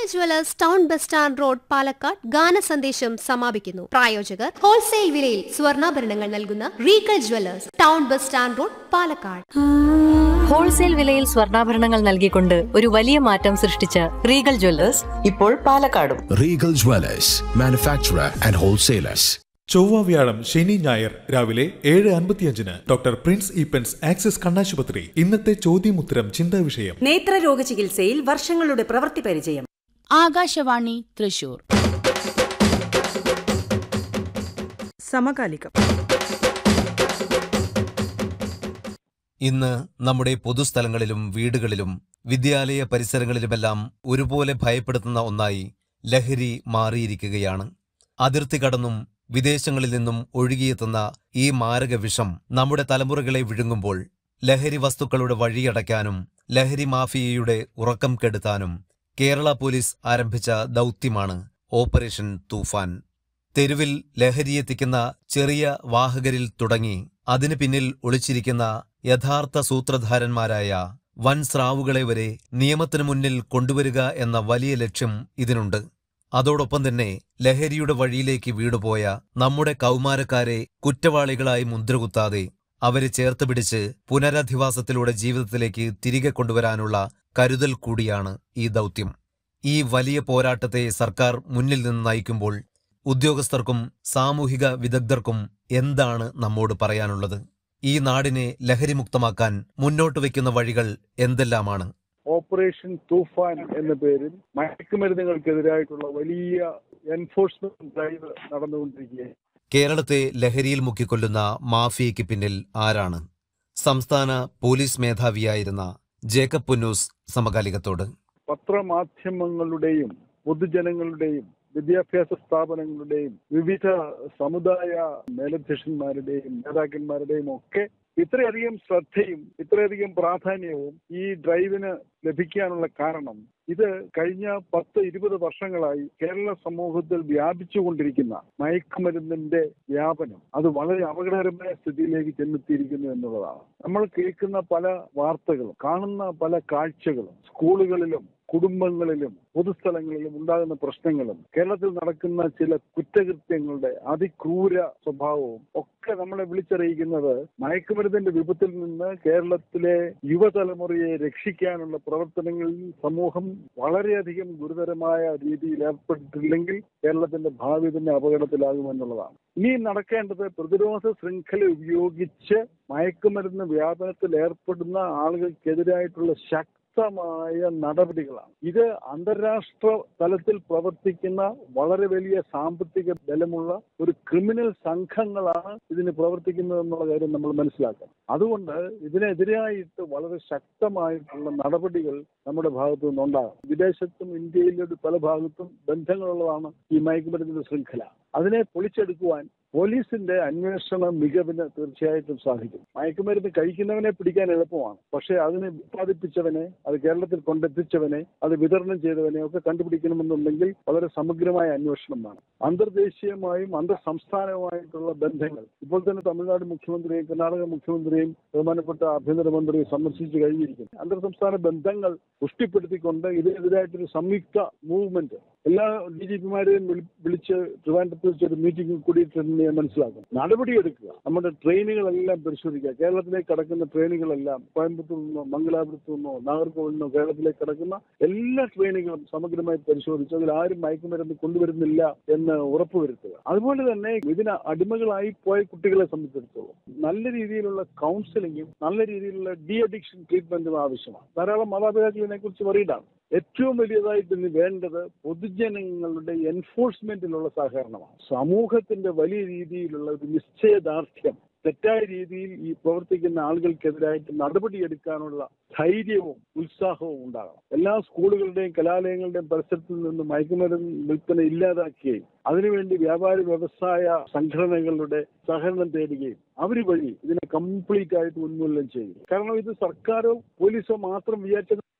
Jewellers town bus stand road Palakkad ഗാന സന്ദേശം സമാപിക്കുന്നു പ്രായോജകർ ഹോൾസെയിൽ വിലയിൽ സ്വർണ്ണാഭരണങ്ങൾ നൽകുന്ന Regal jewellers town bus stand road Palakkad wholesale വിലയിൽ സ്വർണ്ണാഭരണങ്ങൾ നൽകിക്കൊണ്ട് ഒരു വലിയ മാറ്റം സൃഷ്ടിച്ച റീഗൽ ജ്വല്ലേഴ്സ് ഇപ്പോൾ പാലക്കാടും Regal Dwellers, manufacturer and wholesalers. ചൊവ്വ വ്യാഴം ശനി ഞായർ രാവിലെ ഏഴ് അൻപത്തിയഞ്ചിന് ഡോക്ടർ പ്രിൻസ് ഈപ്പൻസ് ആക്സിസ് കണ്ണാശുപത്രി ഇന്നത്തെ ചോദ്യമുത്തരം ചിന്താ വിഷയം നേത്രരോഗ ചികിത്സയിൽ വർഷങ്ങളുടെ പ്രവൃത്തി പരിചയം ആകാശവാണി തൃശൂർ സമകാലികം ഇന്ന് നമ്മുടെ പൊതുസ്ഥലങ്ങളിലും വീടുകളിലും വിദ്യാലയ പരിസരങ്ങളിലുമെല്ലാം ഒരുപോലെ ഭയപ്പെടുത്തുന്ന ഒന്നായി ലഹരി മാറിയിരിക്കുകയാണ് അതിർത്തി കടന്നും വിദേശങ്ങളിൽ നിന്നും ഒഴുകിയെത്തുന്ന ഈ മാരക വിഷം നമ്മുടെ തലമുറകളെ വിഴുങ്ങുമ്പോൾ ലഹരി വസ്തുക്കളുടെ വഴിയടയ്ക്കാനും ലഹരി മാഫിയയുടെ ഉറക്കം കെടുത്താനും കേരള പോലീസ് ആരംഭിച്ച ദൗത്യമാണ് ഓപ്പറേഷൻ തൂഫാൻ തെരുവിൽ ലഹരിയെത്തിക്കുന്ന ചെറിയ വാഹകരിൽ തുടങ്ങി അതിനു പിന്നിൽ ഒളിച്ചിരിക്കുന്ന യഥാർത്ഥ സൂത്രധാരന്മാരായ വൻ സ്രാവുകളെ വരെ നിയമത്തിനു മുന്നിൽ കൊണ്ടുവരിക എന്ന വലിയ ലക്ഷ്യം ഇതിനുണ്ട് അതോടൊപ്പം തന്നെ ലഹരിയുടെ വഴിയിലേക്ക് വീണുപോയ നമ്മുടെ കൗമാരക്കാരെ കുറ്റവാളികളായി മുദ്രകുത്താതെ അവരെ ചേർത്ത് പിടിച്ച് പുനരധിവാസത്തിലൂടെ ജീവിതത്തിലേക്ക് തിരികെ കൊണ്ടുവരാനുള്ള കരുതൽ കൂടിയാണ് ഈ ദൗത്യം ഈ വലിയ പോരാട്ടത്തെ സർക്കാർ മുന്നിൽ നിന്ന് നയിക്കുമ്പോൾ ഉദ്യോഗസ്ഥർക്കും സാമൂഹിക വിദഗ്ധർക്കും എന്താണ് നമ്മോട് പറയാനുള്ളത് ഈ നാടിനെ ലഹരിമുക്തമാക്കാൻ മുന്നോട്ട് വയ്ക്കുന്ന വഴികൾ എന്തെല്ലാമാണ് ഓപ്പറേഷൻ തൂഫാൻ എന്ന പേരിൽ മയക്കുമരുന്നുകൾക്കെതിരായിട്ടുള്ള വലിയ എൻഫോഴ്സ്മെന്റ് ഡ്രൈവ് നടന്നുകൊണ്ടിരിക്കുകയാണ് കേരളത്തെ ലഹരിയിൽ മുക്കിക്കൊല്ലുന്ന മാഫിയയ്ക്ക് പിന്നിൽ ആരാണ് സംസ്ഥാന പോലീസ് മേധാവിയായിരുന്ന ജേക്കബ് പുന്നൂസ് സമകാലികത്തോട് പത്രമാധ്യമങ്ങളുടെയും പൊതുജനങ്ങളുടെയും വിദ്യാഭ്യാസ സ്ഥാപനങ്ങളുടെയും വിവിധ സമുദായ മേലധ്യക്ഷന്മാരുടെയും നേതാക്കന്മാരുടെയും ഒക്കെ ഇത്രയധികം ശ്രദ്ധയും ഇത്രയധികം പ്രാധാന്യവും ഈ ഡ്രൈവിന് ലഭിക്കാനുള്ള കാരണം ഇത് കഴിഞ്ഞ പത്ത് ഇരുപത് വർഷങ്ങളായി കേരള സമൂഹത്തിൽ വ്യാപിച്ചുകൊണ്ടിരിക്കുന്ന മയക്കുമരുന്നിന്റെ വ്യാപനം അത് വളരെ അപകടകരമായ സ്ഥിതിയിലേക്ക് ചെന്നെത്തിയിരിക്കുന്നു എന്നുള്ളതാണ് നമ്മൾ കേൾക്കുന്ന പല വാർത്തകളും കാണുന്ന പല കാഴ്ചകളും സ്കൂളുകളിലും കുടുംബങ്ങളിലും പൊതുസ്ഥലങ്ങളിലും ഉണ്ടാകുന്ന പ്രശ്നങ്ങളും കേരളത്തിൽ നടക്കുന്ന ചില കുറ്റകൃത്യങ്ങളുടെ അതിക്രൂര സ്വഭാവവും ഒക്കെ നമ്മളെ വിളിച്ചറിയിക്കുന്നത് മയക്കുമരുന്നിന്റെ വിപത്തിൽ നിന്ന് കേരളത്തിലെ യുവതലമുറയെ രക്ഷിക്കാനുള്ള പ്രവർത്തനങ്ങളിൽ സമൂഹം വളരെയധികം ഗുരുതരമായ രീതിയിൽ ഏർപ്പെട്ടിട്ടില്ലെങ്കിൽ കേരളത്തിന്റെ ഭാവി തന്നെ അപകടത്തിലാകുമെന്നുള്ളതാണ് ഇനി നടക്കേണ്ടത് പ്രതിരോധ ശൃംഖല ഉപയോഗിച്ച് മയക്കുമരുന്ന് വ്യാപനത്തിൽ ഏർപ്പെടുന്ന ആളുകൾക്കെതിരായിട്ടുള്ള ശക്തി ശക്തമായ നടപടികളാണ് ഇത് അന്താരാഷ്ട്ര തലത്തിൽ പ്രവർത്തിക്കുന്ന വളരെ വലിയ സാമ്പത്തിക ബലമുള്ള ഒരു ക്രിമിനൽ സംഘങ്ങളാണ് ഇതിന് പ്രവർത്തിക്കുന്നത് എന്നുള്ള കാര്യം നമ്മൾ മനസ്സിലാക്കണം അതുകൊണ്ട് ഇതിനെതിരായിട്ട് വളരെ ശക്തമായിട്ടുള്ള നടപടികൾ നമ്മുടെ ഭാഗത്തു നിന്നുണ്ടാകും വിദേശത്തും ഇന്ത്യയിലും പല ഭാഗത്തും ബന്ധങ്ങളുള്ളതാണ് ഈ മയക്കുമരുന്നിന്റെ ശൃംഖല അതിനെ പൊളിച്ചെടുക്കുവാൻ പോലീസിന്റെ അന്വേഷണ മികവിന് തീർച്ചയായിട്ടും സാധിക്കും മയക്കുമരുന്ന് കഴിക്കുന്നവനെ പിടിക്കാൻ എളുപ്പമാണ് പക്ഷേ അതിനെ ഉത്പാദിപ്പിച്ചവനെ അത് കേരളത്തിൽ കൊണ്ടെത്തിച്ചവനെ അത് വിതരണം ചെയ്തവനെ ഒക്കെ കണ്ടുപിടിക്കണമെന്നുണ്ടെങ്കിൽ വളരെ സമഗ്രമായ അന്വേഷണം വേണം അന്തർദേശീയമായും അന്തർ സംസ്ഥാനവുമായിട്ടുള്ള ബന്ധങ്ങൾ ഇപ്പോൾ തന്നെ തമിഴ്നാട് മുഖ്യമന്ത്രിയും കർണാടക മുഖ്യമന്ത്രിയും ബഹുമാനപ്പെട്ട ആഭ്യന്തരമന്ത്രിയും സന്ദർശിച്ചു കഴിഞ്ഞിരിക്കുന്നു അന്തർ സംസ്ഥാന ബന്ധങ്ങൾ പുഷ്ടിപ്പെടുത്തിക്കൊണ്ട് ഇതിനെതിരായിട്ടൊരു സംയുക്ത മൂവ്മെന്റ് എല്ലാ ഡി ജി പിമാരെയും വിളിച്ച് ട്രിവാൻഡ്രത്ത് വെച്ച് ഒരു മീറ്റിംഗ് കൂടിയിട്ടുണ്ടെന്ന് ഞാൻ മനസ്സിലാക്കും നടപടിയെടുക്കുക നമ്മുടെ ട്രെയിനുകളെല്ലാം പരിശോധിക്കുക കേരളത്തിലേക്ക് കടക്കുന്ന ട്രെയിനുകളെല്ലാം കോയമ്പത്തൂർ നിന്നോ മംഗലാപുരത്തു നിന്നോ നാഗർകോവിൽ നിന്നോ കേരളത്തിലേക്ക് കടക്കുന്ന എല്ലാ ട്രെയിനുകളും സമഗ്രമായി പരിശോധിച്ച് അതിൽ ആരും മയക്കുമരുന്ന് കൊണ്ടുവരുന്നില്ല എന്ന് ഉറപ്പുവരുത്തുക അതുപോലെ തന്നെ ഇതിന് അടിമകളായി പോയ കുട്ടികളെ സംബന്ധിച്ചിടത്തോളം നല്ല രീതിയിലുള്ള കൗൺസിലിങ്ങും നല്ല രീതിയിലുള്ള ഡി അഡിക്ഷൻ ട്രീറ്റ്മെന്റും ആവശ്യമാണ് ധാരാളം മാതാപിതാക്കൾ ഇതിനെക്കുറിച്ച് വറീഡാണ് ഏറ്റവും വലിയതായിട്ട് ഇന്ന് വേണ്ടത് പൊതുജനങ്ങളുടെ എൻഫോഴ്സ്മെന്റിലുള്ള സഹകരണമാണ് സമൂഹത്തിന്റെ വലിയ രീതിയിലുള്ള ഒരു നിശ്ചയദാർഢ്യം തെറ്റായ രീതിയിൽ ഈ പ്രവർത്തിക്കുന്ന ആളുകൾക്കെതിരായിട്ട് നടപടിയെടുക്കാനുള്ള ധൈര്യവും ഉത്സാഹവും ഉണ്ടാകണം എല്ലാ സ്കൂളുകളുടെയും കലാലയങ്ങളുടെയും പരിസരത്തിൽ നിന്ന് മയക്കുമരുന്ന് വിൽപ്പന ഇല്ലാതാക്കുകയും അതിനുവേണ്ടി വ്യാപാര വ്യവസായ സംഘടനകളുടെ സഹകരണം തേടുകയും അവർ വഴി ഇതിനെ കംപ്ലീറ്റ് ആയിട്ട് ഉന്മൂലനം ചെയ്യും കാരണം ഇത് സർക്കാരോ പോലീസോ മാത്രം വിചാരിച്ചത്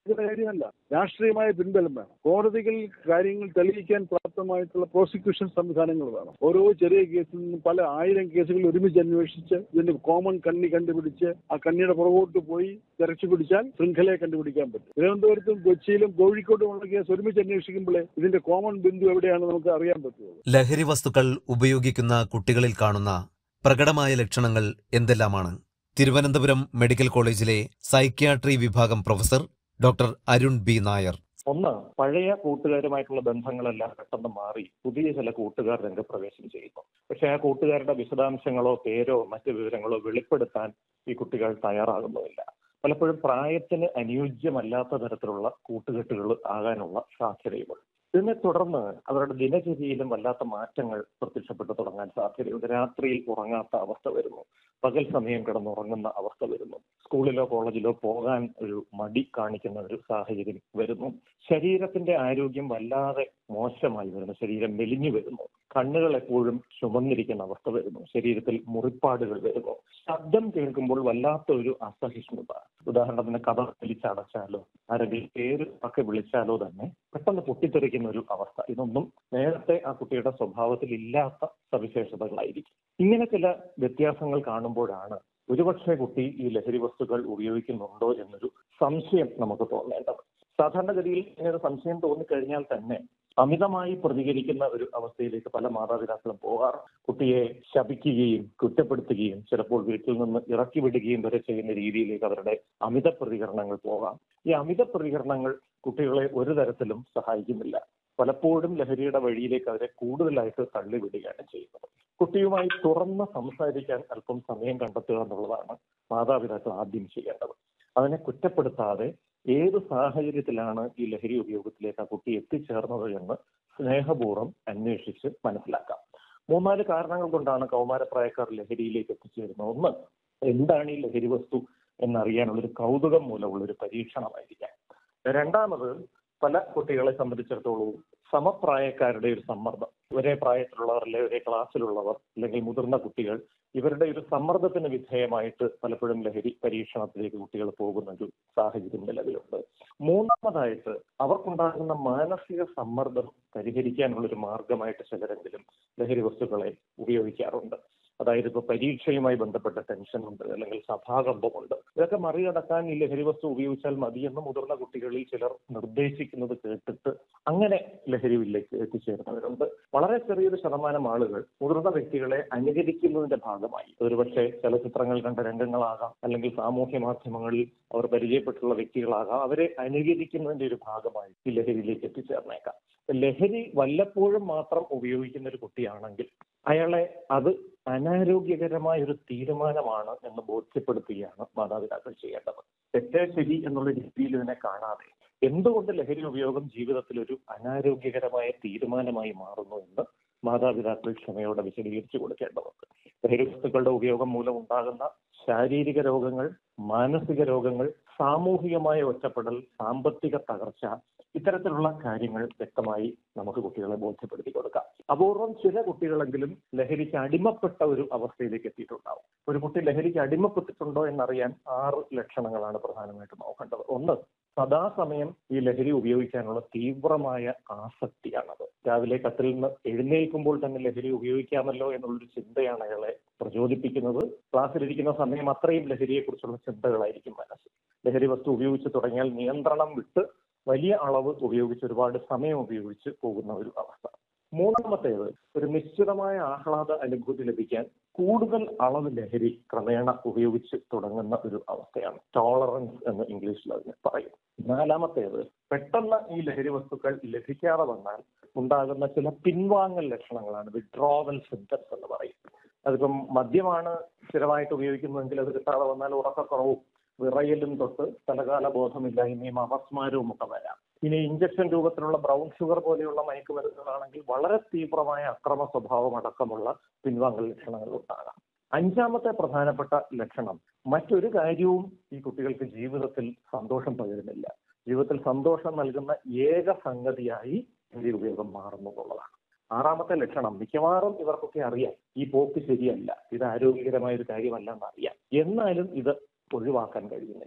ഇത് കാര്യമല്ല രാഷ്ട്രീയമായ പിൻബലം വേണം കോടതികളിൽ കാര്യങ്ങൾ തെളിയിക്കാൻ പ്രാപ്തമായിട്ടുള്ള പ്രോസിക്യൂഷൻ സംവിധാനങ്ങൾ വേണം ഓരോ ചെറിയ കേസിൽ നിന്നും പല ആയിരം കേസുകൾ ഒരുമിച്ച് അന്വേഷിച്ച് ഇതിന്റെ കോമൺ കണ്ണി കണ്ടുപിടിച്ച് ആ കണ്ണിയുടെ പുറകോട്ട് പോയി തിരച്ചു പിടിച്ചാൽ ശൃംഖലയെ കണ്ടുപിടിക്കാൻ പറ്റും തിരുവനന്തപുരത്തും കൊച്ചിയിലും കോഴിക്കോട്ടുമുള്ള കേസ് ഒരുമിച്ച് അന്വേഷിക്കുമ്പോഴേ ഇതിന്റെ കോമൺ ബിന്ദു എവിടെയാണെന്ന് നമുക്ക് അറിയാൻ പറ്റുള്ളൂ ലഹരി വസ്തുക്കൾ ഉപയോഗിക്കുന്ന കുട്ടികളിൽ കാണുന്ന പ്രകടമായ ലക്ഷണങ്ങൾ എന്തെല്ലാമാണ് തിരുവനന്തപുരം മെഡിക്കൽ കോളേജിലെ സൈക്യാട്രി വിഭാഗം professor doctor Arun B Nair ഒന്ന് പഴയ കൂട്ടുകാരുമായിട്ടുള്ള ബന്ധങ്ങളെല്ലാം പെട്ടെന്ന് മാറി പുതിയ ചില കൂട്ടുകാർ രംഗപ്രവേശം ചെയ്യുന്നു പക്ഷെ ആ കൂട്ടുകാരുടെ വിശദാംശങ്ങളോ പേരോ മറ്റ് വിവരങ്ങളോ വെളിപ്പെടുത്താൻ ഈ കുട്ടികൾ തയ്യാറാകുന്നുമില്ല പലപ്പോഴും പ്രായത്തിന് അനുയോജ്യമല്ലാത്ത തരത്തിലുള്ള കൂട്ടുകെട്ടുകൾ ആകാനുള്ള സാധ്യതയുമുണ്ട് ഇതിനെ തുടർന്ന് അവരുടെ ദിനചര്യയിലും വല്ലാത്ത മാറ്റങ്ങൾ പ്രത്യക്ഷപ്പെട്ടു തുടങ്ങാൻ സാധ്യതയുണ്ട് രാത്രിയിൽ ഉറങ്ങാത്ത അവസ്ഥ വരുന്നു പകൽ സമയം കിടന്നുറങ്ങുന്ന അവസ്ഥ വരുന്നു സ്കൂളിലോ കോളേജിലോ പോകാൻ ഒരു മടി കാണിക്കുന്ന ഒരു സാഹചര്യം വരുന്നു ശരീരത്തിന്റെ ആരോഗ്യം വല്ലാതെ മോശമായി വരുന്നു ശരീരം മെലിഞ്ഞു വരുന്നു കണ്ണുകൾ എപ്പോഴും ചുമന്നിരിക്കുന്ന അവസ്ഥ വരുന്നു ശരീരത്തിൽ മുറിപ്പാടുകൾ വരുന്നു ശബ്ദം കേൾക്കുമ്പോൾ വല്ലാത്ത ഒരു അസഹിഷ്ണുത ഉദാഹരണത്തിന് കഥ വിളിച്ചടച്ചാലോ ആരെങ്കിലും പേര് ഒക്കെ വിളിച്ചാലോ തന്നെ പെട്ടെന്ന് പൊട്ടിത്തെറിക്കുന്ന ഒരു അവസ്ഥ ഇതൊന്നും നേരത്തെ ആ കുട്ടിയുടെ സ്വഭാവത്തിൽ ഇല്ലാത്ത സവിശേഷതകളായിരിക്കും ഇങ്ങനെ ചില വ്യത്യാസങ്ങൾ കാണുമ്പോഴാണ് ഒരുപക്ഷെ കുട്ടി ഈ ലഹരി വസ്തുക്കൾ ഉപയോഗിക്കുന്നുണ്ടോ എന്നൊരു സംശയം നമുക്ക് തോന്നേണ്ടത് സാധാരണഗതിയിൽ ഇങ്ങനെ ഒരു സംശയം തോന്നിക്കഴിഞ്ഞാൽ തന്നെ അമിതമായി പ്രതികരിക്കുന്ന ഒരു അവസ്ഥയിലേക്ക് പല മാതാപിതാക്കളും പോകാറ് കുട്ടിയെ ശപിക്കുകയും കുറ്റപ്പെടുത്തുകയും ചിലപ്പോൾ വീട്ടിൽ നിന്ന് ഇറക്കി വിടുകയും വരെ ചെയ്യുന്ന രീതിയിലേക്ക് അവരുടെ അമിത പ്രതികരണങ്ങൾ പോകാം ഈ അമിത പ്രതികരണങ്ങൾ കുട്ടികളെ ഒരു തരത്തിലും സഹായിക്കുന്നില്ല പലപ്പോഴും ലഹരിയുടെ വഴിയിലേക്ക് അവരെ കൂടുതലായിട്ട് തള്ളിവിടുകയാണ് ചെയ്യുന്നത് കുട്ടിയുമായി തുറന്ന് സംസാരിക്കാൻ അല്പം സമയം കണ്ടെത്തുക എന്നുള്ളതാണ് മാതാപിതാക്കൾ ആദ്യം ചെയ്യേണ്ടത് അതിനെ കുറ്റപ്പെടുത്താതെ ഏത് സാഹചര്യത്തിലാണ് ഈ ലഹരി ഉപയോഗത്തിലേക്ക് ആ കുട്ടി എത്തിച്ചേർന്നത് എന്ന് സ്നേഹപൂർവ്വം അന്വേഷിച്ച് മനസ്സിലാക്കാം മൂന്നാല് കാരണങ്ങൾ കൊണ്ടാണ് കൗമാരപ്രായക്കാർ ലഹരിയിലേക്ക് എത്തിച്ചേരുന്നത് ഒന്ന് എന്താണ് ഈ ലഹരി വസ്തു എന്നറിയാനുള്ള ഒരു കൗതുകം മൂലമുള്ള ഒരു പരീക്ഷണമായിരിക്കാം രണ്ടാമത് പല കുട്ടികളെ സംബന്ധിച്ചിടത്തോളം സമപ്രായക്കാരുടെ ഒരു സമ്മർദ്ദം ഒരേ പ്രായത്തിലുള്ളവർ അല്ലെങ്കിൽ ഒരേ ക്ലാസ്സിലുള്ളവർ അല്ലെങ്കിൽ മുതിർന്ന കുട്ടികൾ ഇവരുടെ ഒരു സമ്മർദ്ദത്തിന് വിധേയമായിട്ട് പലപ്പോഴും ലഹരി പരീക്ഷണത്തിലേക്ക് കുട്ടികൾ പോകുന്ന ഒരു സാഹചര്യം നിലവിലുണ്ട് മൂന്നാമതായിട്ട് അവർക്കുണ്ടാകുന്ന മാനസിക സമ്മർദ്ദം പരിഹരിക്കാനുള്ള ഒരു മാർഗമായിട്ട് ചിലരെങ്കിലും ലഹരി വസ്തുക്കളെ ഉപയോഗിക്കാറുണ്ട് അതായത് ഇപ്പൊ പരീക്ഷയുമായി ബന്ധപ്പെട്ട ടെൻഷനുണ്ട് അല്ലെങ്കിൽ സഭാകമ്പമുണ്ട് ഇതൊക്കെ മറികടക്കാൻ ഈ ലഹരി വസ്തു ഉപയോഗിച്ചാൽ മതിയെന്ന് മുതിർന്ന കുട്ടികളിൽ ചിലർ നിർദ്ദേശിക്കുന്നത് കേട്ടിട്ട് അങ്ങനെ ലഹരിയിലേക്ക് എത്തിച്ചേരുന്നവരുണ്ട് വളരെ ചെറിയൊരു ശതമാനം ആളുകൾ മുതിർന്ന വ്യക്തികളെ അനുകരിക്കുന്നതിന്റെ ഭാഗമായി ഒരുപക്ഷെ ചലച്ചിത്രങ്ങൾ കണ്ട രംഗങ്ങളാകാം അല്ലെങ്കിൽ സാമൂഹ്യ മാധ്യമങ്ങളിൽ അവർ പരിചയപ്പെട്ടുള്ള വ്യക്തികളാകാം അവരെ അനുകരിക്കുന്നതിന്റെ ഒരു ഭാഗമായി ഈ ലഹരിയിലേക്ക് എത്തിച്ചേർന്നേക്കാം ലഹരി വല്ലപ്പോഴും മാത്രം ഉപയോഗിക്കുന്ന ഒരു കുട്ടിയാണെങ്കിൽ അയാളെ അത് അനാരോഗ്യകരമായ ഒരു തീരുമാനമാണ് എന്ന് ബോധ്യപ്പെടുത്തുകയാണ് മാതാപിതാക്കൾ ചെയ്യേണ്ടത് തെറ്റേ ശരി എന്നുള്ള രീതിയിൽ ഇതിനെ കാണാതെ എന്തുകൊണ്ട് ലഹരി ഉപയോഗം ജീവിതത്തിൽ ഒരു അനാരോഗ്യകരമായ തീരുമാനമായി മാറുന്നു എന്ന് മാതാപിതാക്കൾ ക്ഷമയോടെ വിശദീകരിച്ചു കൊടുക്കേണ്ടതുണ്ട് ലഹരി വസ്തുക്കളുടെ ഉപയോഗം മൂലം ഉണ്ടാകുന്ന ശാരീരിക രോഗങ്ങൾ മാനസിക രോഗങ്ങൾ സാമൂഹികമായ ഒറ്റപ്പെടൽ സാമ്പത്തിക തകർച്ച ഇത്തരത്തിലുള്ള കാര്യങ്ങൾ വ്യക്തമായി നമുക്ക് കുട്ടികളെ ബോധ്യപ്പെടുത്തി കൊടുക്കാം അപൂർവം ചില കുട്ടികളെങ്കിലും ലഹരിക്ക് അടിമപ്പെട്ട ഒരു അവസ്ഥയിലേക്ക് എത്തിയിട്ടുണ്ടാവും ഒരു കുട്ടി ലഹരിക്ക് അടിമപ്പെട്ടിട്ടുണ്ടോ എന്നറിയാൻ ആറ് ലക്ഷണങ്ങളാണ് പ്രധാനമായിട്ടും നോക്കേണ്ടത് ഒന്ന് സദാസമയം ഈ ലഹരി ഉപയോഗിക്കാനുള്ള തീവ്രമായ ആസക്തിയാണത് രാവിലെ കത്തിൽ നിന്ന് എഴുന്നേൽക്കുമ്പോൾ തന്നെ ലഹരി ഉപയോഗിക്കാമല്ലോ എന്നുള്ളൊരു ചിന്തയാണ് അയാളെ പ്രചോദിപ്പിക്കുന്നത് ക്ലാസ്സിലിരിക്കുന്ന സമയം അത്രയും ലഹരിയെക്കുറിച്ചുള്ള ചിന്തകളായിരിക്കും മനസ്സിൽ ലഹരി വസ്തു ഉപയോഗിച്ച് തുടങ്ങിയാൽ നിയന്ത്രണം വിട്ട് വലിയ അളവ് ഉപയോഗിച്ച് ഒരുപാട് സമയം ഉപയോഗിച്ച് പോകുന്ന ഒരു അവസ്ഥ മൂന്നാമത്തേത് ഒരു നിശ്ചിതമായ ആഹ്ലാദ അനുഭൂതി ലഭിക്കാൻ കൂടുതൽ അളവ് ലഹരി ക്രമേണ ഉപയോഗിച്ച് തുടങ്ങുന്ന ഒരു അവസ്ഥയാണ് ടോളറൻസ് എന്ന് ഇംഗ്ലീഷിൽ അതിന് പറയും നാലാമത്തേത് പെട്ടെന്ന് ഈ ലഹരി വസ്തുക്കൾ ലഭിക്കാതെ വന്നാൽ ഉണ്ടാകുന്ന ചില പിൻവാങ്ങൽ ലക്ഷണങ്ങളാണ് വിഡ്രോവൽ സിംറ്റംസ് എന്ന് പറയും അതിപ്പം മദ്യമാണ് സ്ഥിരമായിട്ട് ഉപയോഗിക്കുന്നതെങ്കിൽ അത് കിട്ടാതെ വന്നാൽ ഉറക്കക്കുറവും വിറയലും തൊട്ട് സ്ഥലകാല ബോധമില്ലായ്മയും അപസ്മാരവും ഒക്കെ വരാം ഇനി ഇഞ്ചക്ഷൻ രൂപത്തിലുള്ള ബ്രൗൺ ഷുഗർ പോലെയുള്ള മയക്കുമരുന്നുകളാണെങ്കിൽ വളരെ തീവ്രമായ അക്രമ സ്വഭാവം അടക്കമുള്ള പിൻവാങ്ങൽ ലക്ഷണങ്ങൾ ഉണ്ടാകാം അഞ്ചാമത്തെ പ്രധാനപ്പെട്ട ലക്ഷണം മറ്റൊരു കാര്യവും ഈ കുട്ടികൾക്ക് ജീവിതത്തിൽ സന്തോഷം പകരുന്നില്ല ജീവിതത്തിൽ സന്തോഷം നൽകുന്ന ഏക സംഗതിയായി ലഹരി ഉപയോഗം മാറുന്നു എന്നുള്ളതാണ് ആറാമത്തെ ലക്ഷണം മിക്കവാറും ഇവർക്കൊക്കെ അറിയാം ഈ പോക്ക് ശരിയല്ല ഇത് ആരോഗ്യകരമായ ഒരു കാര്യമല്ല എന്നറിയാം എന്നാലും ഇത് ഒഴിവാക്കാൻ കഴിയുന്നില്ല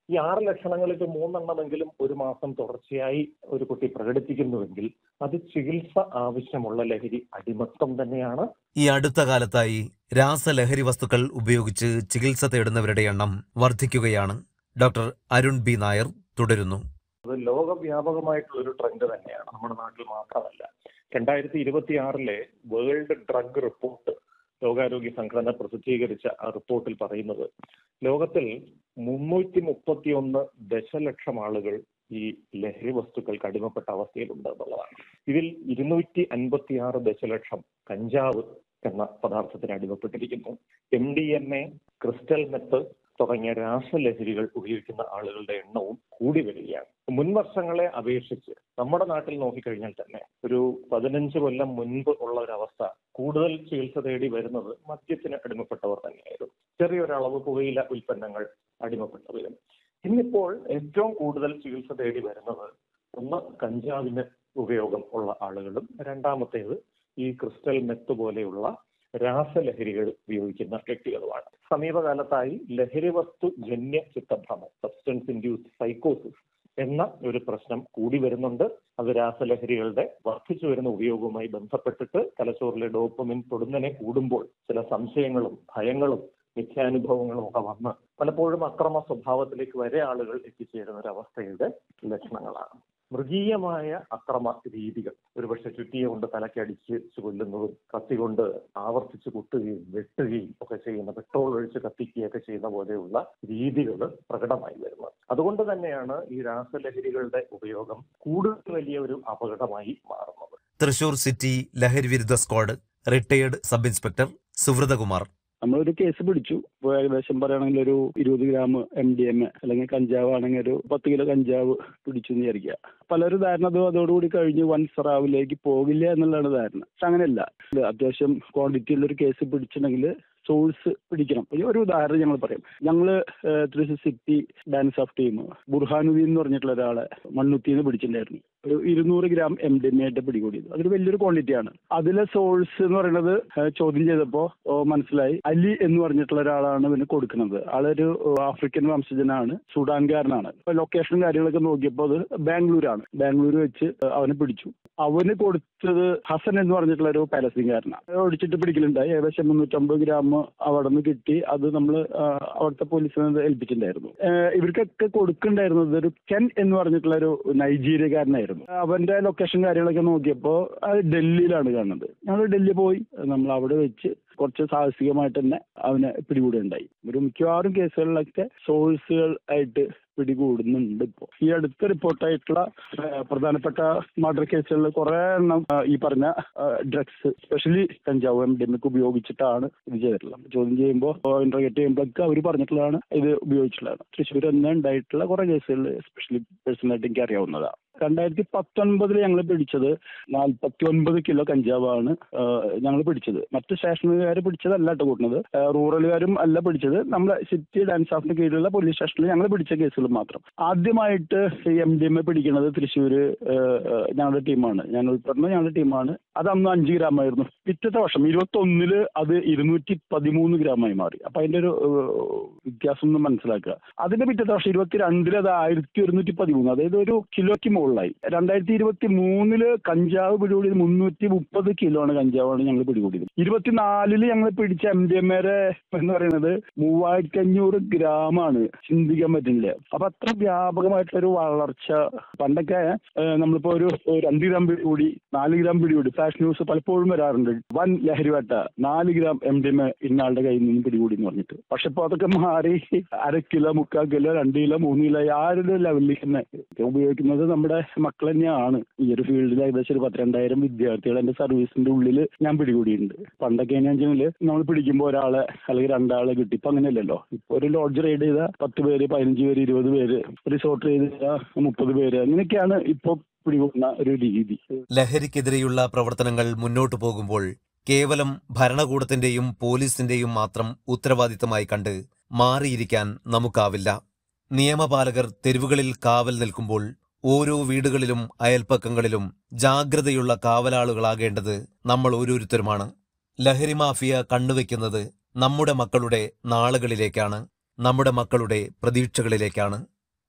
ഈ ആറ് ലക്ഷണങ്ങളിൽ മൂന്നെണ്ണമെങ്കിലും ഒരു മാസം തുടർച്ചയായി ഒരു കുട്ടി പ്രകടിപ്പിക്കുന്നുവെങ്കിൽ അത് ചികിത്സ ആവശ്യമുള്ള ലഹരി അടിമത്തം തന്നെയാണ് ഈ അടുത്ത കാലത്തായി രാസലഹരി വസ്തുക്കൾ ഉപയോഗിച്ച് ചികിത്സ തേടുന്നവരുടെ എണ്ണം വർദ്ധിക്കുകയാണ് ഡോക്ടർ അരുൺ ബി നായർ തുടരുന്നു അത് ലോകവ്യാപകമായിട്ടുള്ള ഒരു ട്രെൻഡ് തന്നെയാണ് നമ്മുടെ നാട്ടിൽ മാത്രമല്ല രണ്ടായിരത്തി ഇരുപത്തി ആറിലെ വേൾഡ് ഡ്രഗ് റിപ്പോർട്ട് ലോകാരോഗ്യ സംഘടന പ്രസിദ്ധീകരിച്ച ആ റിപ്പോർട്ടിൽ പറയുന്നത് ലോകത്തിൽ മുന്നൂറ്റി മുപ്പത്തി ഒന്ന് ദശലക്ഷം ആളുകൾ ഈ ലഹരി വസ്തുക്കൾക്ക് അടിമപ്പെട്ട അവസ്ഥയിലുണ്ട് എന്നുള്ളതാണ് ഇതിൽ ഇരുന്നൂറ്റി അൻപത്തി ആറ് ദശലക്ഷം കഞ്ചാവ് എന്ന പദാർത്ഥത്തിന് അടിമപ്പെട്ടിരിക്കുന്നു M D M A crystal meth തുടങ്ങിയ രാസലഹരികൾ ഉപയോഗിക്കുന്ന ആളുകളുടെ എണ്ണവും കൂടി വരികയാണ് മുൻ വർഷങ്ങളെ അപേക്ഷിച്ച് നമ്മുടെ നാട്ടിൽ നോക്കിക്കഴിഞ്ഞാൽ തന്നെ ഒരു പതിനഞ്ച് കൊല്ലം മുൻപ് ഉള്ള ഒരു അവസ്ഥ കൂടുതൽ ചികിത്സ തേടി വരുന്നത് മദ്യത്തിന് അടിമപ്പെട്ടവർ തന്നെയായിരുന്നു ചെറിയൊരളവ് പുകയില ഉൽപ്പന്നങ്ങൾ അടിമപ്പെട്ടവരും ഇന്നിപ്പോൾ ഏറ്റവും കൂടുതൽ ചികിത്സ തേടി വരുന്നത് ഒന്ന് കഞ്ചാവിന് ഉപയോഗം ഉള്ള ആളുകളും രണ്ടാമത്തേത് ഈ ക്രിസ്റ്റൽ മെത്ത് പോലെയുള്ള രാസലഹരികൾ ഉപയോഗിക്കുന്ന വ്യക്തികളുമാണ് സമീപകാലത്തായി ലഹരി വസ്തു ജന്യ ചിത്തഭ്രമം സബ്സ്റ്റൻസ് ഇൻഡ്യൂസ്ഡ് സൈക്കോസിസ് എന്ന ഒരു പ്രശ്നം കൂടി വരുന്നുണ്ട് അത് രാസലഹരികളുടെ വർദ്ധിച്ചു വരുന്ന ഉപയോഗവുമായി ബന്ധപ്പെട്ടിട്ട് തലച്ചോറിലെ ഡോപ്പമിൻ തൊടുന്നതിനെ കൂടുമ്പോൾ ചില സംശയങ്ങളും ഭയങ്ങളും മിഥ്യാനുഭവങ്ങളും ഒക്കെ വന്ന് പലപ്പോഴും അക്രമ സ്വഭാവത്തിലേക്ക് വരെ ആളുകൾ എത്തിച്ചേരുന്ന ഒരു അവസ്ഥയുടെ ലക്ഷണങ്ങളാണ് മൃഗീയമായ അക്രമ രീതികൾ ഒരുപക്ഷെ ചുറ്റിയെ കൊണ്ട് തലക്കടിച്ച് കൊല്ലുന്നതും കത്തി കൊണ്ട് ആവർത്തിച്ച് കുത്തുകയും വെട്ടുകയും ഒക്കെ ചെയ്യുന്ന പെട്രോൾ ഒഴിച്ച് കത്തിക്കുകയൊക്കെ ചെയ്യുന്ന പോലെയുള്ള രീതികൾ പ്രകടമായി വരുന്നത് അതുകൊണ്ട് തന്നെയാണ് ഈ രാസലഹരികളുടെ ഉപയോഗം കൂടുതൽ വലിയ ഒരു അപകടമായി മാറുന്നത് തൃശൂർ സിറ്റി ലഹരി വിരുദ്ധ squad retired sub inspector Suvrathakumar നമ്മളൊരു കേസ് പിടിച്ചു ഇപ്പോൾ ഏകദേശം പറയുകയാണെങ്കിൽ ഒരു ഇരുപത് gram M D M A അല്ലെങ്കിൽ കഞ്ചാവ് ആണെങ്കിൽ ഒരു പത്ത് കിലോ കഞ്ചാവ് പിടിച്ചു എന്ന് വിചാരിക്കുക പലരും ധാരണ അത് അതോടുകൂടി കഴിഞ്ഞ് വൻ സറാവിലേക്ക് പോകില്ല എന്നുള്ളതാണ് ധാരണ പക്ഷെ അങ്ങനെയല്ല ഇത് അത്യാവശ്യം ക്വാണ്ടിറ്റി ഉള്ള ഒരു കേസ് പിടിച്ചിട്ടുണ്ടെങ്കിൽ സോഴ്സ് പിടിക്കണം ഒരു ഒരു ഉദാഹരണം ഞങ്ങൾ പറയും ഞങ്ങൾ Thrissur city DANSAF team Burhanuddin എന്ന് പറഞ്ഞിട്ടുള്ള ഒരാളെ മണ്ണുത്തിന്ന് പിടിച്ചിട്ടുണ്ടായിരുന്നു ഒരു ഇരുന്നൂറ് ഗ്രാം എം ഡി എം ആയിട്ട് പിടികൂടിയത് അതൊരു വലിയൊരു ക്വാണ്ടിറ്റിയാണ് അതിലെ സോഴ്സ് എന്ന് പറയുന്നത് ഏഹ്, ചോദ്യം ചെയ്തപ്പോൾ മനസ്സിലായി അലി എന്ന് പറഞ്ഞിട്ടുള്ള ഒരാളാണ് ഇതിന് കൊടുക്കുന്നത് ആളൊരു ഏഹ്, ആഫ്രിക്കൻ വംശജനാണ് സുഡാൻകാരനാണ് അപ്പൊ ലൊക്കേഷനും കാര്യങ്ങളൊക്കെ നോക്കിയപ്പോൾ അത് ബാംഗ്ലൂരാണ് ബാംഗ്ലൂർ വെച്ച് ഏഹ്, അവനെ പിടിച്ചു അവന് കൊടുത്തത് ഹസൻ എന്ന് പറഞ്ഞിട്ടുള്ള ഒരു പാലസ്തീൻകാരനാണ് ഒടിച്ചിട്ട് പിടിക്കലുണ്ടായി ഏകദേശം മുന്നൂറ്റമ്പത് ഗ്രാം അവിടെ നിന്ന് കിട്ടി അത് നമ്മൾ അവിടുത്തെ പോലീസിനെ ഏൽപ്പിച്ചിട്ടുണ്ടായിരുന്നു ഏഹ് ഇവർക്കൊക്കെ കൊടുക്കണ്ടായിരുന്നത് ഒരു കെൻ എന്ന് പറഞ്ഞിട്ടുള്ള ഒരു നൈജീരിയക്കാരനായിരുന്നു അവന്റെ ലൊക്കേഷൻ കാര്യങ്ങളൊക്കെ നോക്കിയപ്പോൾ അത് ഡൽഹിയിലാണ് കാണുന്നത് ഞങ്ങൾ ഡൽഹി പോയി നമ്മൾ അവിടെ വെച്ച് കുറച്ച് സാഹസികമായിട്ട് തന്നെ അവനെ പിടികൂടുകയുണ്ടായി ഒരു മിക്കവാറും കേസുകളിലൊക്കെ സോഴ്സുകൾ ആയിട്ട് പിടികൂടുന്നുണ്ട് ഇപ്പോൾ ഈ അടുത്ത റിപ്പോർട്ടായിട്ടുള്ള ഏഹ്, പ്രധാനപ്പെട്ട മർഡർ കേസുകളിൽ കുറെ എണ്ണം ആ, ഈ പറഞ്ഞ ഡ്രഗ്സ് സ്പെഷ്യലി കഞ്ചാവ് എം ഡി എം ഒക്കെ ഉപയോഗിച്ചിട്ടാണ് ഇത് ചെയ്തിട്ടുള്ളത് ചോദ്യം ചെയ്യുമ്പോൾ ഇന്റർഗേറ്റ് ചെയ്യുമ്പോഴൊക്കെ അവർ പറഞ്ഞിട്ടുള്ളതാണ് ഇത് ഉപയോഗിച്ചിട്ടുള്ളതാണ് തൃശ്ശൂർ തന്നെ ഉണ്ടായിട്ടുള്ള കുറെ കേസുകളിൽ സ്പെഷ്യലി പേഴ്സണലായിട്ട് എനിക്ക് അറിയാവുന്നതാണ് രണ്ടായിരത്തി പത്തൊൻപതിൽ ഞങ്ങൾ പിടിച്ചത് നാൽപ്പത്തി ഒൻപത് കിലോ കഞ്ചാവാണ് ഞങ്ങൾ പിടിച്ചത് മറ്റ് സ്റ്റേഷനുകാർ പിടിച്ചതല്ല കേട്ടോ കൂട്ടുന്നത് റൂറലുകാരും അല്ല പിടിച്ചത് നമ്മുടെ സിറ്റി ഡാൻസ് ഓഫിന് കീഴിലുള്ള പോലീസ് സ്റ്റേഷനിൽ ഞങ്ങൾ പിടിച്ച കേസുകൾ മാത്രം ആദ്യമായിട്ട് എം ഡി എം എ പിടിക്കുന്നത് തൃശ്ശൂര് ഏഹ്, ഏഹ്, ഞങ്ങളുടെ ടീമാണ് ഞാൻ ഉൾപ്പെടുന്ന ഞങ്ങളുടെ ടീമാണ് അത് അന്ന് അഞ്ച് ഗ്രാം ആയിരുന്നു പിറ്റത്തെ വർഷം ഇരുപത്തി ഒന്നില് അത് ഇരുന്നൂറ്റി പതിമൂന്ന് ഗ്രാമായി മാറി അപ്പൊ അതിന്റെ ഒരു ഏഹ്, വ്യത്യാസം ഒന്ന് മനസ്സിലാക്കുക അതിന്റെ പിറ്റത്തെ വർഷം ഇരുപത്തിരണ്ടില് അത് ആയിരത്തി ഒരുന്നൂറ്റി പതിമൂന്ന് അതായത് ഒരു കിലോയ്ക്ക് മുകളിലായി രണ്ടായിരത്തി ഇരുപത്തി മൂന്നില് കഞ്ചാവ് പിടികൂടിയത് മുന്നൂറ്റി മുപ്പത് കിലോ ആണ് കഞ്ചാവാണ് ഞങ്ങൾ പിടികൂടിയത് ഇരുപത്തിനാലില് ഞങ്ങൾ പിടിച്ച എം ഡി എം എരെ എന്ന് പറയുന്നത് മൂവായിരത്തി അഞ്ഞൂറ് ഗ്രാം ആണ് ചിന്തിക്കാൻ പറ്റുന്നില്ല അപ്പൊ അത്ര വ്യാപകമായിട്ടുള്ള ഒരു വളർച്ച പണ്ടൊക്കെ ഏഹ്, നമ്മളിപ്പോ ഒരു ഒരു രണ്ട് ഗ്രാം പിടികൂടി നാല് ഗ്രാം പിടികൂടി ഫ്ലാഷ് ന്യൂസ് പലപ്പോഴും വരാറുണ്ട് വൻ ലഹരിവേട്ട നാല് gram M D M A ഇന്നയാളുടെ കയ്യിൽ നിന്ന് പിടികൂടി എന്ന് പറഞ്ഞിട്ട് പക്ഷെ ഇപ്പൊ അതൊക്കെ മാറി അര കിലോ മുക്കാൽ കിലോ രണ്ട് കിലോ മൂന്ന് കിലോ ആ ഒരു ലെവലിൽ തന്നെ ഉപയോഗിക്കുന്നത് നമ്മുടെ മക്കൾ തന്നെയാണ് ഈ ഒരു ഫീൽഡിൽ ഏകദേശം ഒരു പത്തിരണ്ടായിരം വിദ്യാർത്ഥികൾ എന്റെ സർവീസിന്റെ ഉള്ളിൽ ഞാൻ പിടികൂടിയിട്ടുണ്ട് പണ്ടൊക്കെ എങ്ങനെയാണെന്ന് വെച്ചാൽ നമ്മൾ പിടിക്കുമ്പോൾ ഒരാളെ അല്ലെങ്കിൽ രണ്ടാളെ കിട്ടി ഇപ്പൊ അങ്ങനെയല്ലല്ലോ ഇപ്പൊ ഒരു ലോഡ്ജ് റൈഡ് ചെയ്ത പത്ത് പേര് പതിനഞ്ച് പേര് ഇരുപത് പേര് റിസോർട്ട് ചെയ്ത മുപ്പത് പേര് അങ്ങനെയൊക്കെയാണ് ഇപ്പൊ പിടികൂടുന്ന ഒരു രീതി ലഹരിക്കെതിരെയുള്ള പ്രവർത്തനങ്ങൾ മുന്നോട്ടു പോകുമ്പോൾ കേവലം ഭരണകൂടത്തിന്റെയും പോലീസിന്റെയും മാത്രം ഉത്തരവാദിത്തമായി കണ്ട് മാറിയിരിക്കാൻ നമുക്കാവില്ല നിയമപാലകർ തെരുവുകളിൽ കാവൽ നിൽക്കുമ്പോൾ ഓരോ വീടുകളിലും അയൽപ്പക്കങ്ങളിലും ജാഗ്രതയുള്ള കാവലാളുകളാകേണ്ടത് നമ്മൾ ഓരോരുത്തരുമാണ് ലഹരി മാഫിയ കണ്ണുവെക്കുന്നത് നമ്മുടെ മക്കളുടെ നാളുകളിലേക്കാണ് നമ്മുടെ മക്കളുടെ പ്രതീക്ഷകളിലേക്കാണ്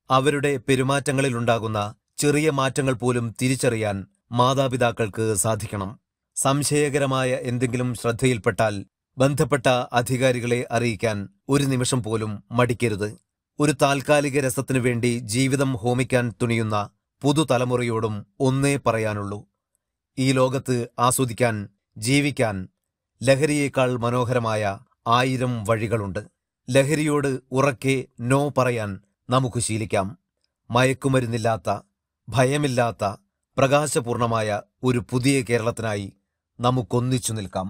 അവരുടെ പെരുമാറ്റങ്ങളിലുണ്ടാകുന്ന ചെറിയ മാറ്റങ്ങൾ പോലും തിരിച്ചറിയാൻ മാതാപിതാക്കൾക്ക് സാധിക്കണം സംശയകരമായ എന്തെങ്കിലും ശ്രദ്ധയിൽപ്പെട്ടാൽ ബന്ധപ്പെട്ട അധികാരികളെ അറിയിക്കാൻ ഒരു നിമിഷം പോലും മടിക്കരുത് ഒരു താൽക്കാലിക രസത്തിനു വേണ്ടി ജീവിതം ഹോമിക്കാൻ തുനിയുന്ന പുതുതലമുറയോടും ഒന്നേ പറയാനുള്ളൂ ഈ ലോകത്ത് ആസ്വദിക്കാൻ ജീവിക്കാൻ ലഹരിയേക്കാൾ മനോഹരമായ ആയിരം വഴികളുണ്ട് ലഹരിയോട് ഉറക്കെ നോ പറയാൻ നമുക്ക് ശീലിക്കാം മയക്കുമരുന്നില്ലാത്ത ഭയമില്ലാത്ത പ്രകാശപൂർണമായ ഒരു പുതിയ കേരളത്തിനായി നമുക്കൊന്നിച്ചു നിൽക്കാം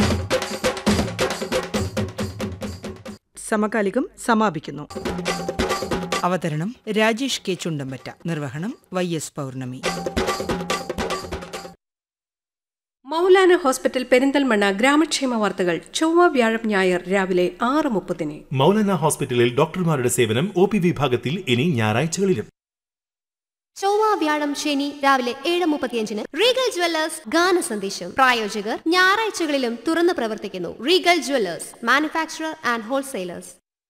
സമകാലികം സമാപിക്കുന്നു അവതരണം രാജേഷ് കെ ചുണ്ടമ്പറ്റ നിർവഹണം Y S Pournami Moulana hospital Perinthalmanna ഗ്രാമക്ഷേമ വാർത്തകൾ ചൊവ്വ വ്യാഴം ഞായർ രാവിലെ ആറ് മുപ്പതിന് മൗലാന ഹോസ്പിറ്റലിൽ ഡോക്ടർമാരുടെ സേവനം ഒ പി വിഭാഗത്തിൽ ഇനി ഞായറാഴ്ചകളിലും ചൊവ്വ വ്യാഴം ശനി രാവിലെ ഏഴ് മുപ്പത്തിയഞ്ചിന് റീഗൽ ജ്വല്ലേഴ്സ് ഗാന സന്ദേശം പ്രായോജകർ ഞായറാഴ്ചകളിലും തുറന്നു പ്രവർത്തിക്കുന്നു Regal jewellers manufacturer and wholesalers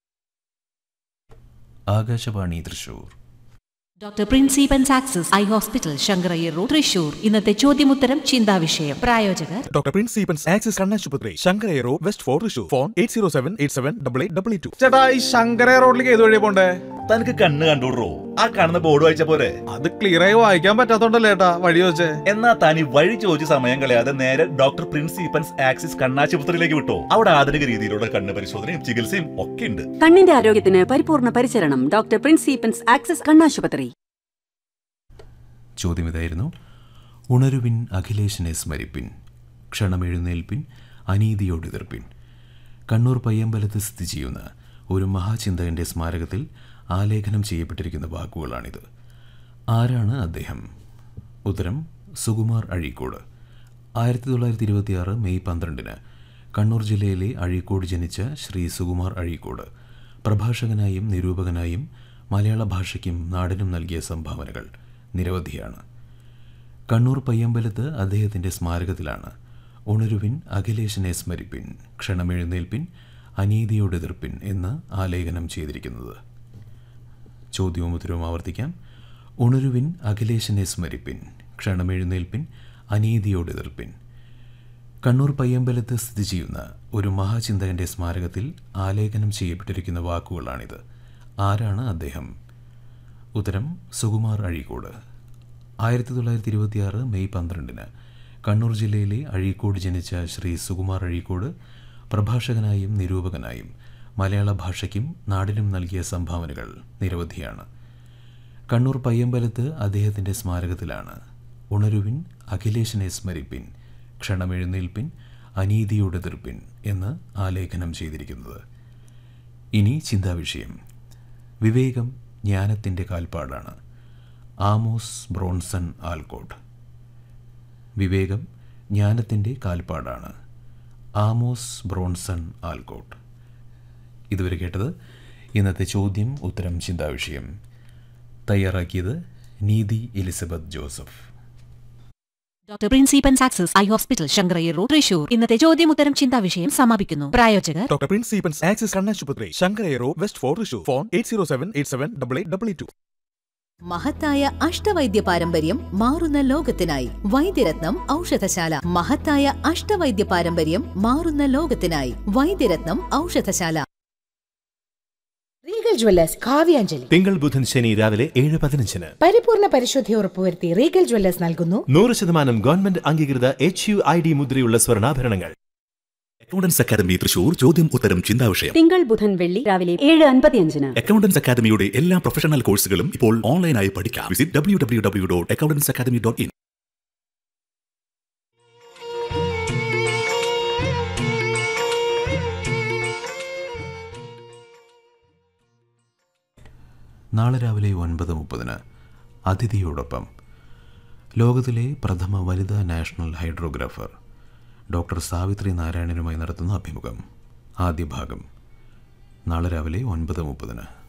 Akashvani Thrissur doctor Prince Eapen's axis eye hospital Shankarayyar road Thrissur ഇന്നത്തെ ചോദ്യമുത്തരം ചിന്താവിഷയം പ്രായോജകർ ഡോക്ടർ പ്രിൻസ് ഈപ്പൻസ് ആക്സിസ് കണ്ണാശുപത്രി ശങ്കരേറോ west fort Thrissur phone eight zero seven eight seven double eight double two ചേട്ടാ ഈ ശങ്കര റോഡിലേക്ക് ഏത് വഴി പോണ്ടേ തനിക്ക് കണ്ണ് കണ്ടുവിടറോ ആ കാണുന്ന ബോർഡ് വായിച്ച പോരെ അത് ക്ലിയർ ആയി വായിക്കാൻ പറ്റാത്തോണ്ടല്ലേ ഏട്ടാ വഴി ചോദിച്ചേ എന്നാ താനി വഴി ചോദിച്ച് സമയം കളയാതെ നേരെ ഡോക്ടർ പ്രിൻസ് ഈപ്പൻസ് ആക്സിസ് കണ്ണാശുപത്രിയിലേക്ക് വിട്ടോ അവിടെ ആധുനിക രീതിയിലുള്ള കണ്ണ് പരിശോധനയും ചികിത്സയും ഒക്കെ ഉണ്ട് കണ്ണിന്റെ ആരോഗ്യത്തിന് പരിപൂർണ പരിചരണം ഡോക്ടർ പ്രിൻസ് ഈപ്പൻസ് ആക്സസ് കണ്ണാശുപത്രി ചോദ്യം ഇതായിരുന്നു ഉണരുവിൻ അഖിലേഷിനെ സ്മരിപ്പിൻ ക്ഷണമെഴുന്നേൽപ്പിൻ അനീതിയോട് എതിർപ്പിൻ കണ്ണൂർ പയ്യമ്പലത്ത് സ്ഥിതി ചെയ്യുന്ന ഒരു മഹാചിന്തകന്റെ സ്മാരകത്തിൽ ആലേഖനം ചെയ്യപ്പെട്ടിരിക്കുന്ന വാക്കുകളാണിത് ആരാണ് അദ്ദേഹം ഉത്തരം സുകുമാർ അഴീക്കോട് ആയിരത്തി തൊള്ളായിരത്തി ഇരുപത്തിയാറ് മെയ് പന്ത്രണ്ടിന് കണ്ണൂർ ജില്ലയിലെ അഴീക്കോട് ജനിച്ച ശ്രീ സുകുമാർ അഴീക്കോട് പ്രഭാഷകനായും നിരൂപകനായും മലയാള ഭാഷയ്ക്കും നാടിനും നൽകിയ സംഭാവനകൾ നിരവധിയാണ് കണ്ണൂർ പയ്യമ്പലത്ത് അദ്ദേഹത്തിൻ്റെ സ്മാരകത്തിലാണ് ഉണരുവിൻ അഖിലേഷിനെ സ്മരിപ്പിൻ ക്ഷണമെഴുന്നേൽപ്പിൻ അനീതിയോട് എതിർപ്പിൻ എന്ന് ആലേഖനം ചെയ്തിരിക്കുന്നത് ചോദ്യവും ഉത്തരവും ആവർത്തിക്കാം ഉണരുവിൻ അഖിലേഷിനെ സ്മരിപ്പിൻ ക്ഷണമെഴുന്നേൽപ്പിൻ അനീതിയോട് എതിർപ്പിൻ കണ്ണൂർ പയ്യമ്പലത്ത് സ്ഥിതി ചെയ്യുന്ന ഒരു മഹാചിന്തകന്റെ സ്മാരകത്തിൽ ആലേഖനം ചെയ്യപ്പെട്ടിരിക്കുന്ന വാക്കുകളാണിത് ആരാണ് അദ്ദേഹം ഉത്തരം സുകുമാർ അഴീക്കോട് ആയിരത്തി തൊള്ളായിരത്തി ഇരുപത്തിയാറ് മെയ് പന്ത്രണ്ടിന് കണ്ണൂർ ജില്ലയിലെ അഴീക്കോട് ജനിച്ച ശ്രീ സുകുമാർ അഴീക്കോട് പ്രഭാഷകനായും നിരൂപകനായും മലയാള ഭാഷയ്ക്കും നാടിനും നൽകിയ സംഭാവനകൾ നിരവധിയാണ് കണ്ണൂർ പയ്യമ്പലത്ത് അദ്ദേഹത്തിൻ്റെ സ്മാരകത്തിലാണ് ഉണരുവിൻ അഖിലേഷിനെ സ്മരിപ്പിൻ ക്ഷണമെഴുന്നേൽപ്പിൻ അനീതിയുടെ എതിർപ്പിൻ എന്ന് ആലേഖനം ചെയ്തിരിക്കുന്നത് ഇനി ചിന്താവിഷയം വിവേകം ജ്ഞാനത്തിൻ്റെ കാൽപ്പാടാണ് ആമോസ് ബ്രോൺസൺ ആൽക്കോട്ട് വിവേകം ജ്ഞാനത്തിൻ്റെ കാൽപ്പാടാണ് ആമോസ് ബ്രോൺസൺ ആൽക്കോട്ട് ഇതുവരെ കേട്ടത് ഇന്നത്തെ ചോദ്യം ഉത്തരം ചിന്താവിഷയം തയ്യാറാക്കിയത് Neethi Elizabeth Joseph doctor Prince Eapen's axis eye hospital Shankarayyar road Thrissur ഇന്നത്തെ ചോദ്യമുത്തരം ചിന്താവിഷയം സമാപിക്കുന്നു പ്രായോജകർ ഡോക്ടർ പ്രിൻസ് ഈപ്പൻസ് ആക്സിസ് കണ്ണാശുപത്രി ശങ്കരേറോ west fort Thrissur phone eight zero seven eight seven double eight double two മഹത്തായ അഷ്ടവൈദ്യ പാരമ്പര്യം മാറുന്ന ലോകത്തിനായി വൈദ്യരത്നം ഔഷധശാല മഹത്തായ അഷ്ടവൈദ്യ പാരമ്പര്യം മാറുന്ന ലോകത്തിനായി വൈദ്യരത്നം ഔഷധശാല റീഗൽ ജ്വല്ലേഴ്സ് കാവ്യാഞ്ജലി തിങ്കൾ ബുധൻ ശനി രാവിലെ ഏഴ് പതിനഞ്ചിന് പരിപൂർണ പരിശുദ്ധി ഉറപ്പുവരുത്തി റീഗൽ ജ്വല്ലേഴ്സ് നൽകുന്നു നൂറ് ശതമാനം ഗവൺമെന്റ് അംഗീകൃത എച്ച് യു ഐ ഡി മുദ്രയുള്ള സ്വർണ്ണാഭരണങ്ങൾ അക്കൗണ്ടൻസ് അക്കാദമി തൃശൂർ ചോദ്യം ഉത്തരം ചിന്താവിഷയം തിങ്കൾ ബുധൻ വെള്ളി രാവിലെ ഏഴ് അൻപത്തിയഞ്ചിന് അക്കൗണ്ടൻസ് അക്കാദമിയുടെ എല്ലാ പ്രൊഫഷണൽ കോഴ്സുകളും ഇപ്പോൾ ഓൺലൈനായി പഠിക്കാം visit W W W dot accountants academy dot in നാളെ രാവിലെ ഒൻപത് മുപ്പതിന് അതിഥിയോടൊപ്പം ലോകത്തിലെ പ്രഥമ വനിതാ നാഷണൽ ഹൈഡ്രോഗ്രാഫർ ഡോക്ടർ സാവിത്രി നാരായണനുമായി നടത്തുന്ന അഭിമുഖം ആദ്യ ഭാഗം നാളെ രാവിലെ ഒൻപത് മുപ്പതിന്